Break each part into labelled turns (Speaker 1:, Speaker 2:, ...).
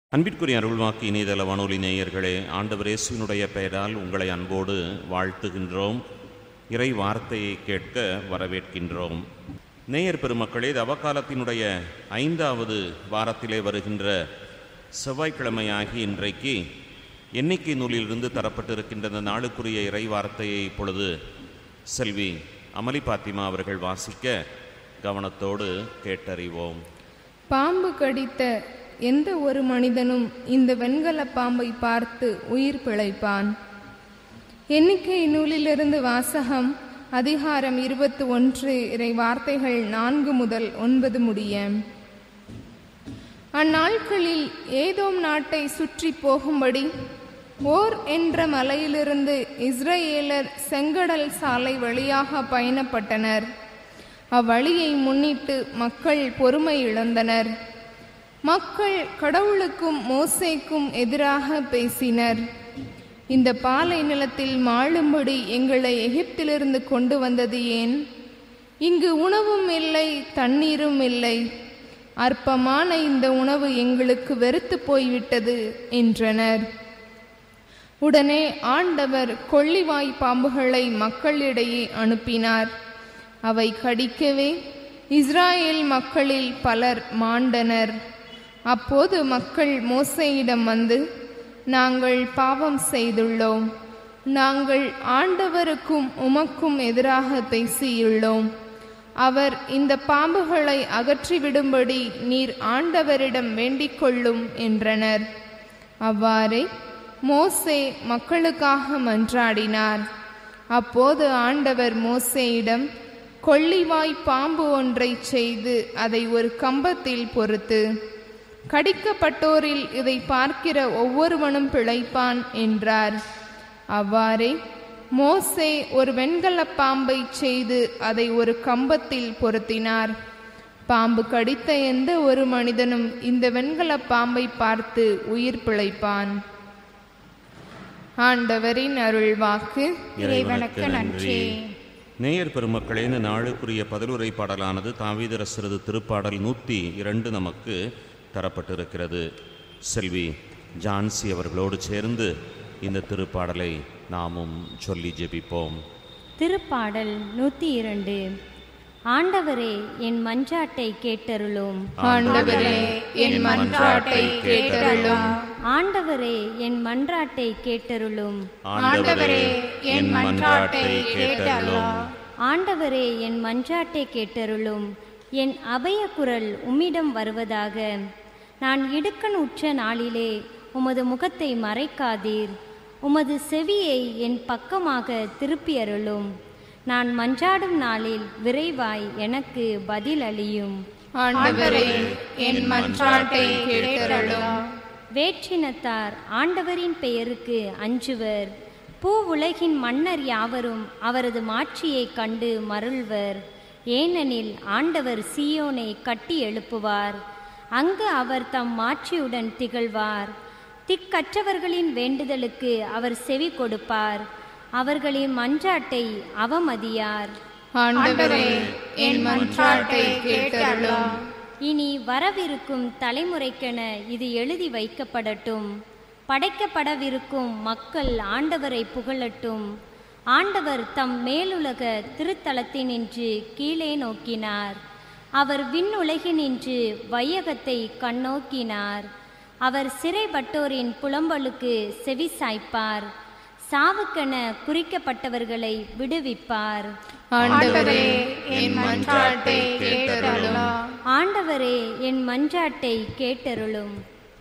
Speaker 1: அன்பிற்குரிய அருள்வாக்கு இணையதள வானொலி நேயர்களே ஆண்டவர் இயேசுவினுடைய பெயரால் உங்களை அன்போடு வாழ்த்துகின்றோம் இறை வார்த்தையை கேட்க வரவேற்கின்றோம் நேயர் பெருமக்களே இது அவகாலத்தினுடைய ஐந்தாவது வாரத்திலே வருகின்ற செவ்வாய்க்கிழமையாகி இன்றைக்கு எண்ணிக்கை நூலிலிருந்து தரப்பட்டிருக்கின்ற இந்த நாளுக்குரிய இறை வார்த்தையை இப்பொழுது செல்வி அமளி பாத்திமா அவர்கள் வாசிக்க கவனத்தோடு கேட்டறிவோம்
Speaker 2: பாம்பு கடித்த எந்த ஒரு மனிதனும் இந்த வெண்கல பாம்பை பார்த்து உயிர் பிழைப்பான் எண்ணிக்கை நூலிலிருந்து வாசகம் அதிகாரம் இருபத்தி ஒன்று இறை வார்த்தைகள் நான்கு முதல் ஒன்பது முடிய அந்நாட்களில் ஏதோம் நாட்டை சுற்றி போகும்படி ஓர் என்ற மலையிலிருந்து இஸ்ரேலர் செங்கடல் சாலை வழியாக பயணப்பட்டனர் அவ்வழியை முன்னிட்டு மக்கள் பொறுமை இழந்தனர் மக்கள் கடவுளுக்கும் மோசேக்கும் எதிராக பேசினர் இந்த பாலை நிலத்தில் மாளும்படி எங்களை எகிப்திலிருந்து கொண்டு வந்தது ஏன் இங்கு உணவும் இல்லை தண்ணீரும் இல்லை அற்பமான இந்த உணவு எங்களுக்கு வெறுத்து போய்விட்டது என்றனர் உடனே ஆண்டவர் கொள்ளிவாய் பாம்புகளை மக்களிடையே அனுப்பினார் அவை கடிக்கவே இஸ்ராயேல் மக்களில் பலர் மாண்டனர் அப்போது மக்கள் மோசையிடம் வந்து நாங்கள் பாவம் செய்துள்ளோம் நாங்கள் ஆண்டவருக்கும் உமக்கும் எதிராக பேசியுள்ளோம் அவர் இந்த பாம்புகளை அகற்றிவிடும்படி நீர் ஆண்டவரிடம் வேண்டிக் கொள்ளும் என்றனர் அவ்வாறே மோசே மக்களுக்காக மன்றாடினார் அப்போது ஆண்டவர் மோசேயிடம் கொள்ளிவாய் பாம்பு ஒன்றை செய்து அதை ஒரு கம்பத்தில் பொறுத்து கடிக்கப்பட்டோரில் இதை பார்க்கிற ஒவ்வொருவனும் பிழைப்பான் என்றார் அவ்வாறே மோசே ஒரு வெண்கலப் பாம்பை செய்து அதை ஒரு கம்பத்தில் பொருத்தினார் பாம்பு கடித்த எந்த ஒரு மனிதனும் இந்த வெண்கலப் பாம்பை பார்த்து உயிர் பிழைப்பான் ஆண்டவரின் அருள்வாக்கு
Speaker 3: இறைவனுக்கு நன்றி
Speaker 1: நேயர் பெருமக்களே இந்த நாளுக்குரிய பதிலுரை பாடலானது தாவீதரசரது திருப்பாடல் நூற்றி இரண்டு நமக்கு தரப்பட்டிருக்கிறது செல்வி ஜான்சி அவர்களோடு சேர்ந்து இந்த திருப்பாடலை நாமும் சொல்லி ஜெபிப்போம்
Speaker 3: திருப்பாடல் நூத்தி இரண்டு ஆண்டவரே என் மஞ்சாட்டை கேட்டருளும்
Speaker 2: ஆண்டவரே என் மன்றாட்டை கேட்டருளும்
Speaker 3: ஆண்டவரே என் மன்றாட்டை கேட்டருளும்
Speaker 1: ஆண்டவரே என் மன்றாட்டை கேட்டருளும்
Speaker 3: ஆண்டவரே என் மஞ்சாட்டை கேட்டருளும் என் அபய குரல் உம்மிடம் வருவதாக நான் இடுக்கண் உற்ற நாளிலே உமது முகத்தை மறைக்காதீர் உமது செவியை என் பக்கமாக திருப்பி அருளும் நான் மன்றாடும் நாளில் விரைவாய் எனக்கு பதில் அளியும்
Speaker 2: ஆண்டவரே என் மன்றாட்டை கேட்டருளும்
Speaker 3: வேற்றினத்தார் ஆண்டவரின் பெயருக்கு அஞ்சுவர் பூ உலகின் மன்னர் யாவரும் அவரது மாட்சியைக் கண்டு மருள்வர் ஏனெனில் ஆண்டவர் சீயோனை கட்டி எழுப்புவார் அங்கு அவர் தம் மாட்சியுடன் திகழ்வார் திக்கற்றவர்களின் வேண்டுதலுக்கு அவர் செவி கொடுப்பார் அவர்களின் மன்றாட்டை அவமதியார்
Speaker 2: ஆண்டவரே என் மன்றாட்டை கேட்டருளும்
Speaker 3: இனி வரவிருக்கும் தலைமுறைக்கென இது எழுதி வைக்கப்படட்டும் படைக்கப்படவிருக்கும் மக்கள் ஆண்டவரை புகழட்டும் ஆண்டவர் தம் மேலுலக திருத்தலத்தினின்று கீழே நோக்கினார் அவர் விண்ணுலகினின்று வையகத்தை கண்ணோக்கினார் அவர் சிறைப்பட்டோரின் புலம்பலுக்கு செவி சாய்ப்பார் சாவுக்கென குறிக்கப்பட்டவர்களை விடுவிப்பார்
Speaker 2: ஆண்டவரே என் மன்றாட்டை கேட்டருளும்
Speaker 3: ஆண்டவரே என் மன்றாட்டை கேட்டருளும்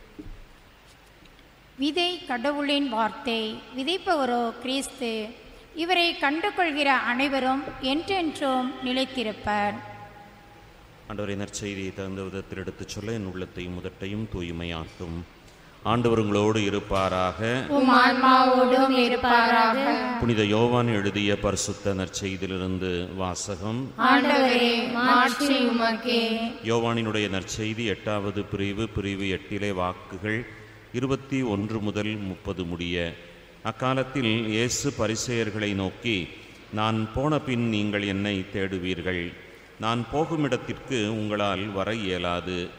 Speaker 4: விதை கடவுளின் வார்த்தை விதைப்பவரோ கிறிஸ்து இவரை கண்டுகொள்கிற அனைவரும் என்றென்றும் நிலைத்திருப்பர்
Speaker 1: ஆண்டவரை நற்செய்தியை தகுந்த விதத்தில் எடுத்துச் சொல்ல என் உள்ளத்தையும் முதட்டையும் தூய்மையாட்டும் ஆண்டவர் உங்களோடு இருப்பாராக
Speaker 2: உம் ஆன்மாவோடும் இருப்பாராக
Speaker 1: புனித யோவான் எழுதிய பரிசுத்த நற்செய்தியிலிருந்து வாசகம்
Speaker 2: ஆண்டவரே மாட்சி உமக்கே
Speaker 1: யோவானினுடைய நற்செய்தி எட்டாவது பிரிவு பிரிவு எட்டிலே வாக்குகள் இருபத்தி ஒன்று முதல் முப்பது முடிய அக்காலத்தில் இயேசு பரிசேயர்களை நோக்கி நான் போன பின் நீங்கள் என்னை தேடுவீர்கள் நான் போகுமிடத்திற்கு உங்களால் வர இயலாது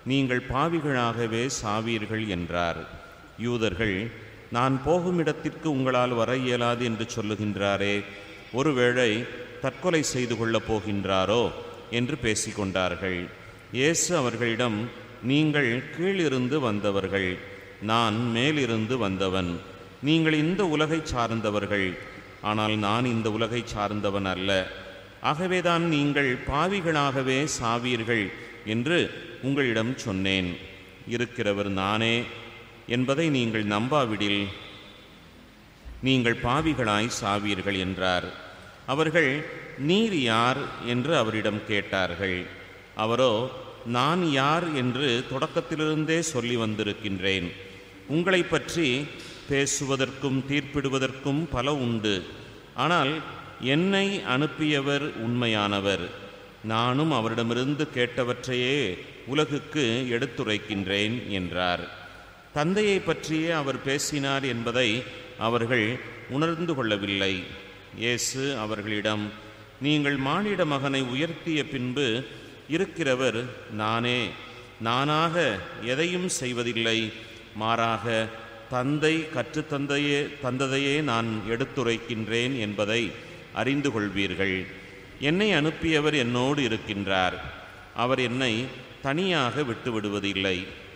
Speaker 1: நீங்கள் பாவிகளாகவே சாவீர்கள் என்றார் யூதர்கள் நான் போகும் இடத்திற்கு உங்களால் வர இயலாது என்று சொல்லுகின்றாரே ஒருவேளை தற்கொலை செய்து கொள்ளப் போகின்றாரோ என்று பேசிக்கொண்டார்கள் இயேசு அவர்களிடம் நீங்கள் கீழிருந்து வந்தவர்கள் நான் மேலிருந்து வந்தவன் நீங்கள் இந்த உலகைச் சார்ந்தவர்கள் ஆனால் நான் இந்த உலகைச் சார்ந்தவன் அல்ல ஆகவேதான் நீங்கள் பாவிகளாகவே சாவீர்கள் என்று உங்களிடம் சொன்னேன் இருக்கிறவர் நானே என்பதை நீங்கள் நம்பாவிடில் நீங்கள் பாவிகளாய் சாவீர்கள் என்றார் அவர்கள் நீர் யார் என்று அவரிடம் கேட்டார்கள் அவரோ நான் யார் என்று தொடக்கத்திலிருந்தே சொல்லி வந்திருக்கின்றேன் உங்களை பற்றி பேசுவதற்கும் தீர்ப்பிடுவதற்கும் பல உண்டு ஆனால் என்னை அனுப்பியவர் உண்மையானவர் நானும் அவரிடமிருந்து கேட்டவற்றையே உலகுக்கு எடுத்துரைக்கின்றேன் என்றார் தந்தையை பற்றியே அவர் பேசினார் என்பதை அவர்கள் உணர்ந்து கொள்ளவில்லை இயேசு அவர்களிடம் நீங்கள் மானிட மகனை உயர்த்திய பின்பு இருக்கிறவர் நானே நானாக எதையும் செய்வதில்லை மாறாக தந்தை கற்றுத்தந்தையே தந்ததையே நான் எடுத்துரைக்கின்றேன் என்பதை அறிந்து கொள்வீர்கள் என்னை அனுப்பியவர் என்னோடு இருக்கின்றார் அவர் என்னை தனியாக விட்டுவிடுவதில்லை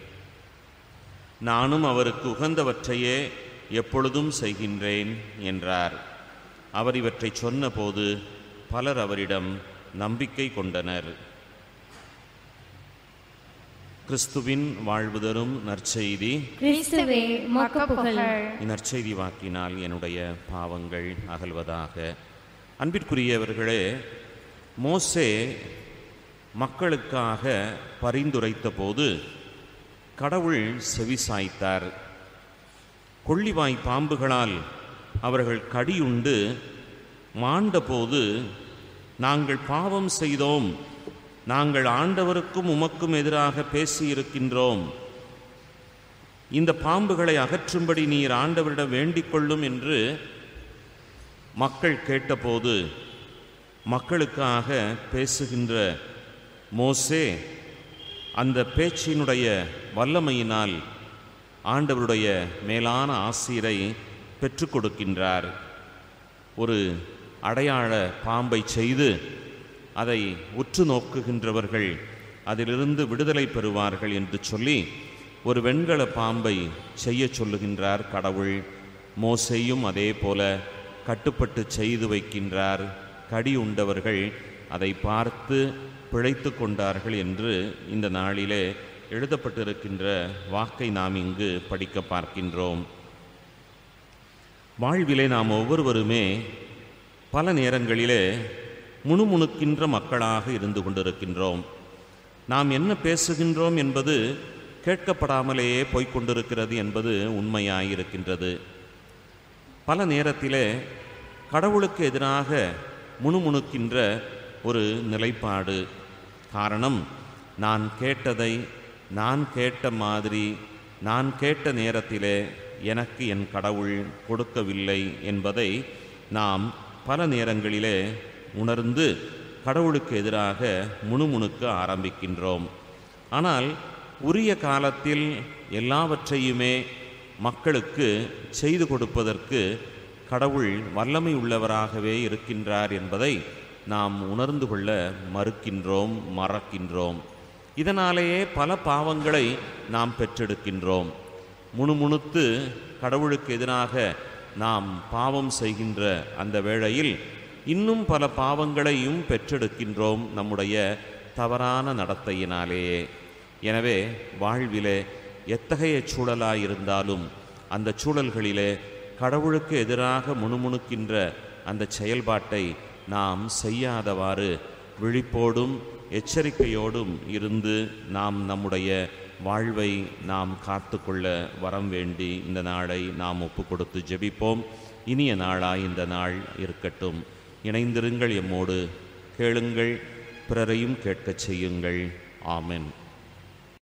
Speaker 1: நானும் அவருக்கு உகந்தவற்றையே எப்பொழுதும் செய்கின்றேன் என்றார் அவர் இவற்றை சொன்னபோது பலர் அவரிடம் நம்பிக்கை கொண்டனர் கிறிஸ்துவின் வாழ்வு தரும் நற்செய்தி
Speaker 3: கிறிஸ்துவே உமக்கு புகழ்
Speaker 1: இந்நற்செய்தி வாக்கினால் என்னுடைய பாவங்கள் அகல்வதாக அன்பிற்குரியவர்களே மோசே மக்களுக்காக பரிந்துரைத்த போது கடவுள் செவிசாய்த்தார் கொள்ளிவாய் பாம்புகளால் அவர்கள் கடியுண்டு மாண்டபோது நாங்கள் பாவம் செய்தோம் நாங்கள் ஆண்டவருக்கும் உமக்கும் எதிராக பேசியிருக்கின்றோம் இந்த பாம்புகளை அகற்றும்படி நீர் ஆண்டவரிடம் வேண்டிக் கொள்ளும் என்று மக்கள் கேட்டபோது மக்களுக்காக பேசுகின்ற மோசே அந்த பேச்சினுடைய வல்லமையினால் ஆண்டவருடைய மேலான ஆசீரை பெற்றுக் கொடுக்கின்றார் ஒரு அடையாள பாம்பை செய்து அதை உற்று நோக்குகின்றவர்கள் அதிலிருந்து விடுதலை பெறுவார்கள் என்று சொல்லி ஒரு வெண்கல பாம்பை செய்யச் சொல்லுகின்றார் கடவுள் மோசையும் அதே போல கட்டுப்பட்டு செய்து வைக்கின்றார் கடி உண்டவர்கள் அதை பார்த்து பிழைத்து கொண்டார்கள் என்று இந்த நாளிலே எழுதப்பட்டிருக்கின்ற வாக்கை நாம் இங்கு படிக்க பார்க்கின்றோம் வாழ்விலே நாம் ஒவ்வொருவருமே பல நேரங்களிலே முணுமுணுக்கின்ற மக்களாக இருந்து கொண்டிருக்கின்றோம் நாம் என்ன பேசுகின்றோம் என்பது கேட்கப்படாமலேயே போய்க் கொண்டிருக்கிறது என்பது உண்மையாயிருக்கின்றது பல நேரத்திலே கடவுளுக்கு எதிராக முணுமுணுக்கின்ற ஒரு நிலைப்பாடு காரணம் நான் கேட்டதை நான் கேட்ட மாதிரி நான் கேட்ட நேரத்திலே எனக்கு என் கடவுள் கொடுக்கவில்லை என்பதை நாம் பல நேரங்களிலே உணர்ந்து கடவுளுக்கு எதிராக முணுமுணுக்க ஆரம்பிக்கின்றோம் ஆனால் உரிய காலத்தில் எல்லாவற்றையுமே மக்களுக்கு செய்து கொடுப்பதற்கு கடவுள் வல்லமை உள்ளவராகவே இருக்கின்றார் என்பதை நாம் உணர்ந்து கொள்ள மறுக்கின்றோம் மறக்கின்றோம் இதனாலேயே பல பாவங்களை நாம் பெற்றெடுக்கின்றோம் முணுமுணுத்து கடவுளுக்கு எதிராக நாம் பாவம் செய்கின்ற அந்த வேளையில் இன்னும் பல பாவங்களையும் பெற்றெடுக்கின்றோம் நம்முடைய தவறான நடத்தையினாலேயே எனவே வாழ்விலே எத்தகைய சூழலாயிருந்தாலும் அந்த சூழல்களிலே கடவுளுக்கு எதிராக முணுமுணுக்கின்ற அந்த செயல்பாட்டை நாம் செய்யாதவாறு விழிப்போடும் எச்சரிக்கையோடும் இருந்து நாம் நம்முடைய வாழ்வை நாம் காத்துக்கொள்ள வரம் வேண்டி இந்த நாளை நாம் ஒப்பு கொடுத்து ஜெபிப்போம் இனிய நாளாய் இந்த நாள் இருக்கட்டும் இணைந்திருங்கள் எம்மோடு கேளுங்கள் பிறரையும் கேட்கச் செய்யுங்கள் ஆமென்